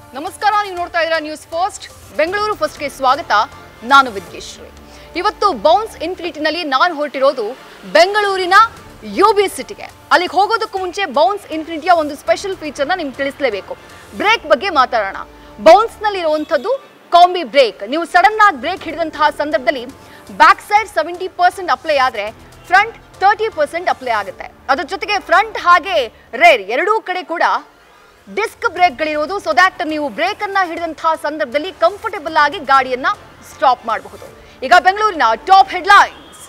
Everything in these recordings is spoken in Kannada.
ನಮಸ್ಕಾರ ನೀವು ನೋಡ್ತಾ ಇದ್ದೀರಾ ನ್ಯೂಸ್ ಫಸ್ಟ್ ಬೆಂಗಳೂರು ಫಸ್ಟ್ಗೆ ಸ್ವಾಗತ ನಾನು ವಿದ್ಯೇಶ್ವರಿ ಇವತ್ತು ಬೌನ್ಸ್ ಇನ್ಫಿನಿಟಿನಲ್ಲಿ ನಾನು ಹೊರಟಿರೋದು ಬೆಂಗಳೂರಿನ ಯು ಬಿ ಸಿಟಿಗೆ ಅಲ್ಲಿಗೆ ಹೋಗೋದಕ್ಕೂ ಮುಂಚೆ ಬೌನ್ಸ್ ಇನ್ಫಿನಿಟಿಯ ಒಂದು ಸ್ಪೆಷಲ್ ಫೀಚರ್ನ ನಿಮ್ಗೆ ತಿಳಿಸಲೇಬೇಕು ಬ್ರೇಕ್ ಬಗ್ಗೆ ಮಾತಾಡೋಣ ಬೌನ್ಸ್ನಲ್ಲಿ ಇರುವಂಥದ್ದು ಕಾಂಬಿ ಬ್ರೇಕ್ ನೀವು ಸಡನ್ ಆಗಿ ಬ್ರೇಕ್ ಹಿಡಿದಂತಹ ಸಂದರ್ಭದಲ್ಲಿ back side seventy percent apply ಆದರೆ ಫ್ರಂಟ್ ತರ್ಟಿ ಪರ್ಸೆಂಟ್ ಅಪ್ಲೈ ಆಗುತ್ತೆ ಅದ್ರ ಜೊತೆಗೆ ಫ್ರಂಟ್ ಹಾಗೆ ರೇರ್ ಎರಡೂ ಕಡೆ ಕೂಡ ಡಿಸ್ಕ್ ಬ್ರೇಕ್ಗಳಿರೋದು ಸೊ ದ್ಯಾಟ್ ನೀವು ಬ್ರೇಕ್ ಅನ್ನ ಹಿಡಿದಂತಹ ಸಂದರ್ಭದಲ್ಲಿ ಕಂಫರ್ಟಬಲ್ ಆಗಿ ಗಾಡಿಯನ್ನ ಸ್ಟಾಪ್ ಮಾಡಬಹುದು ಈಗ ಬೆಂಗಳೂರಿನ ಟಾಪ್ ಹೆಡ್ಲೈನ್ಸ್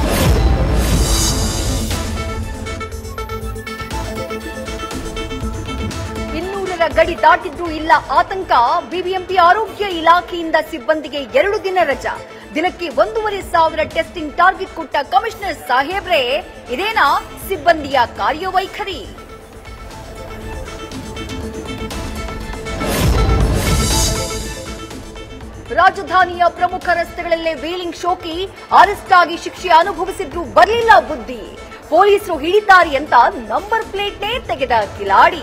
ಇನ್ನೂರರ ಗಡಿ ದಾಟಿದ್ರೂ ಇಲ್ಲ ಆತಂಕ ಬಿಬಿಎಂಪಿ ಆರೋಗ್ಯ ಇಲಾಖೆಯಿಂದ ಸಿಬ್ಬಂದಿಗೆ ಎರಡು ದಿನ ರಜಾ ದಿನಕ್ಕೆ ಒಂದೂವರೆ ಸಾವಿರ ಟೆಸ್ಟಿಂಗ್ ಟಾರ್ಗೆಟ್ ಕೊಟ್ಟ ಕಮಿಷನರ್ ಸಾಹೇಬ್ರೆ ಇದೇನಾ ಸಿಬ್ಬಂದಿಯ ಕಾರ್ಯವೈಖರಿ ರಾಜಧಾನಿಯ ಪ್ರಮುಖ ರಸ್ತೆಗಳಲ್ಲೇ ವೀಲಿಂಗ್ ಶೋಕಿ ಅರೆಸ್ಟ್ ಆಗಿ ಶಿಕ್ಷೆ ಅನುಭವಿಸಿದ್ರು ಬರಲಿಲ್ಲ ಬುದ್ಧಿ ಪೊಲೀಸರು ಹಿಡಿತಾರೆ ಅಂತ ನಂಬರ್ ಪ್ಲೇಟ್ನೇ ತೆಗೆದ ಕಿಲಾಡಿ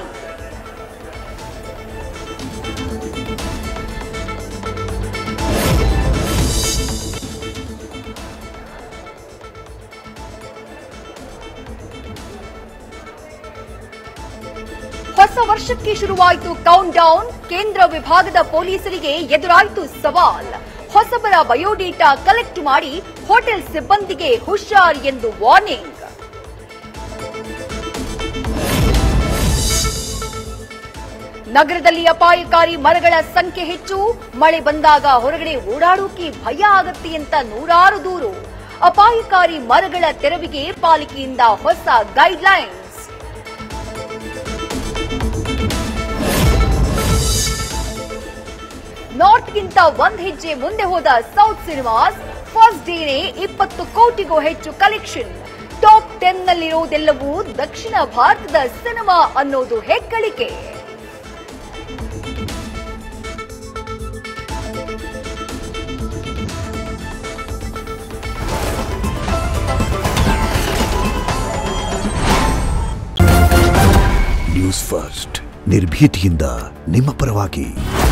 ಹೊಸ ವರ್ಷಕ್ಕೆ ಶುರುವಾಯಿತು ಕೌಂಟ್ ಡೌನ್ ಕೇಂದ್ರ ವಿಭಾಗದ ಪೊಲೀಸರಿಗೆ ಎದುರಾಯಿತು ಸವಾಲ್ ಹೊಸಬರ ಬಯೋಡೇಟಾ ಕಲೆಕ್ಟ್ ಮಾಡಿ ಹೋಟೆಲ್ ಸಿಬ್ಬಂದಿಗೆ ಹುಷಾರ್ ಎಂದು ವಾರ್ನಿಂಗ್ ನಗರದಲ್ಲಿ ಅಪಾಯಕಾರಿ ಮರಗಳ ಸಂಖ್ಯೆ ಹೆಚ್ಚು ಮಳೆ ಬಂದಾಗ ಹೊರಗಡೆ ಓಡಾಡೋಕೆ ಭಯ ಆಗತ್ತೆ ಅಂತ ನೂರಾರು ದೂರು ಅಪಾಯಕಾರಿ ಮರಗಳ ತೆರವಿಗೆ ಪಾಲಿಕೆಯಿಂದ ಹೊಸ ಗೈಡ್ಲೈನ್ಸ್ ನಾರ್ತ್ಗಿಂತ ಒಂದ್ ಹೆಜ್ಜೆ ಮುಂದೆ ಹೋದ ಸೌತ್ ಸಿನಿಮಾಸ್ ಫಸ್ಟ್ ಡೇನೆ ಇಪ್ಪತ್ತು ಕೋಟಿಗೂ ಹೆಚ್ಚು ಕಲೆಕ್ಷನ್ ಟಾಪ್ ಟೆನ್ ನಲ್ಲಿರುವುದೆಲ್ಲವೂ ದಕ್ಷಿಣ ಭಾರತದ ಸಿನಿಮಾ ಅನ್ನೋದು ಹೆಗ್ಗಳಿಕೆ ನ್ಯೂಸ್ ಫಸ್ಟ್ ನಿರ್ಭೀತಿಯಿಂದ ನಿಮ್ಮ ಪರವಾಗಿ